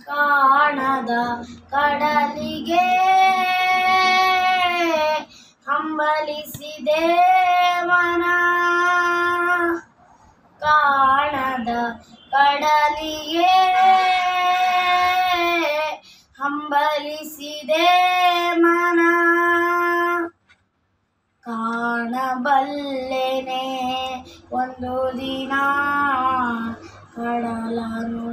ಕಾಣದ ಕಡಲಿಗೆ ಹಂಬಲಿಸಿದೆ ಮನ ಕಾಣದ ಕಡಲಿಗೆ ಹಂಬಲಿಸಿದೆ ಮನ ಕಾಣಬಲ್ಲೆನೆ ಒಂದು ದಿನ ಕಡಲನು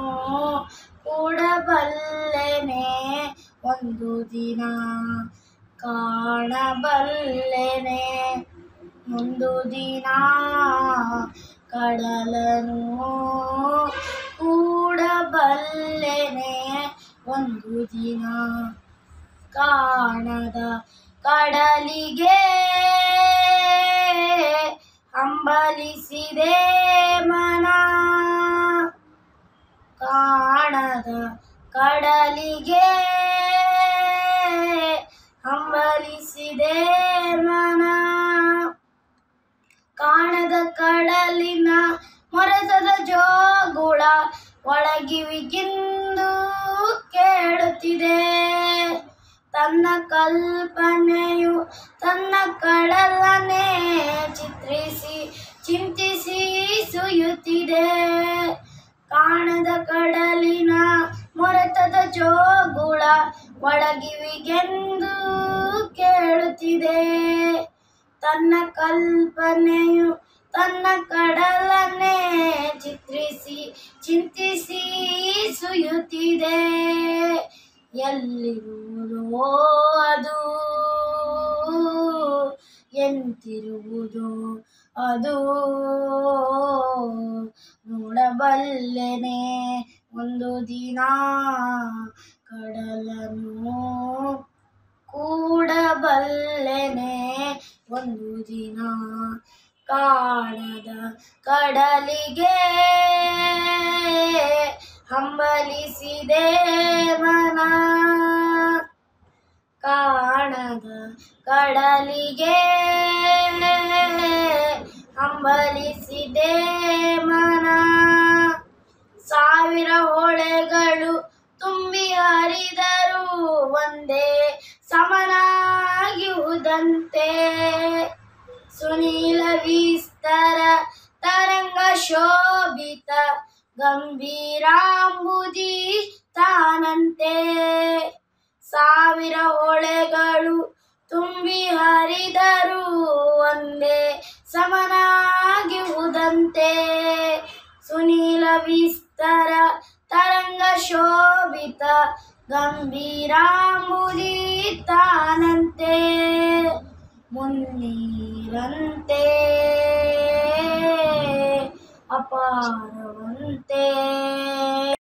ಕೂಡಬಲ್ಲೆನೆ ಒಂದು ದಿನ ಕಾಣಬಲ್ಲೆನೆ ಒಂದು ದಿನ ಕಡಲನು ಕೂಡಬಲ್ಲೆನೆ ಒಂದು ದಿನ ಕಾಣದ ಕಡಲಿಗೆ ಹಂಬಲಿಸಿದೆ ಮನ ಕಾಣದ ಕಡಲಿಗೆ ಹಂಬಲಿಸಿದೆ ಮನ ಕಾಣದ ಕಡಲಿನ ಮೊರಸದ ಜೋಗುಳ ಒಳಗಿವಿಗಿಂದು ಕೇಳುತ್ತಿದೆ ತನ್ನ ಕಲ್ಪನೆಯು ತನ್ನ ಕಡಲನ್ನೇ ಚಿತ್ರಿಸಿ ಚಿಂತಿಸಿ ಸುಯುತ್ತಿದೆ ಕಾಣದ ಕಡಲಿನ ಮೊರೆತದ ಜೋಗುಳ ಒಳಗಿವಿಗೆಂದು ಕೇಳುತ್ತಿದೆ ತನ್ನ ಕಲ್ಪನೆಯು ತನ್ನ ಕಡಲನ್ನೇ ಚಿತ್ರಿಸಿ ಚಿಂತಿಸಿ ಸುಯುತ್ತಿದೆ ಎಲ್ಲಿರುವುದೋ ಅದು ಎಂತಿರುವುದು ಅದು ನೋಡಬಲ್ಲೆನೆ ಒಂದು ದಿನ ಕಡಲನ್ನು ಕೂಡಬಲ್ಲೆನೆ ಒಂದು ದಿನ ಕಾಣದ ಕಡಲಿಗೆ ಹಂಬಲಿಸಿದೆ ಮನ ಕಾಣದ ಕಡಲಿಗೆ ಹಂಬಲಿಸಿದೆ ಮನ ಸಾವಿರ ಹೊಳೆಗಳು ತುಂಬಿ ಹರಿದರು ಒಂದೇ ಸಮನಾಗಿರುವುದಂತೆ ಸುನೀಲ ವಿಸ್ತರ ತರಂಗ ಶೋಭಿತ ಗಂಭೀರಾಂಬುದಿ ತಾನಂತೆ ಸಾವಿರ ಹೊಳೆಗಳು ತುಂಬಿ ಹರಿದರು ಒಂದೇ ಸಮನಾಗಿರುವುದಂತೆ ಸುನೀಲ ವಿಸ್ತರ ತರಂಗ ಶೋಭಿತ ಗಂಭೀರಾಂಬುದಿ ತಾನಂತೆ ಮುನ್ನೀರಂತೆ ಅಪಾರವಂತೆ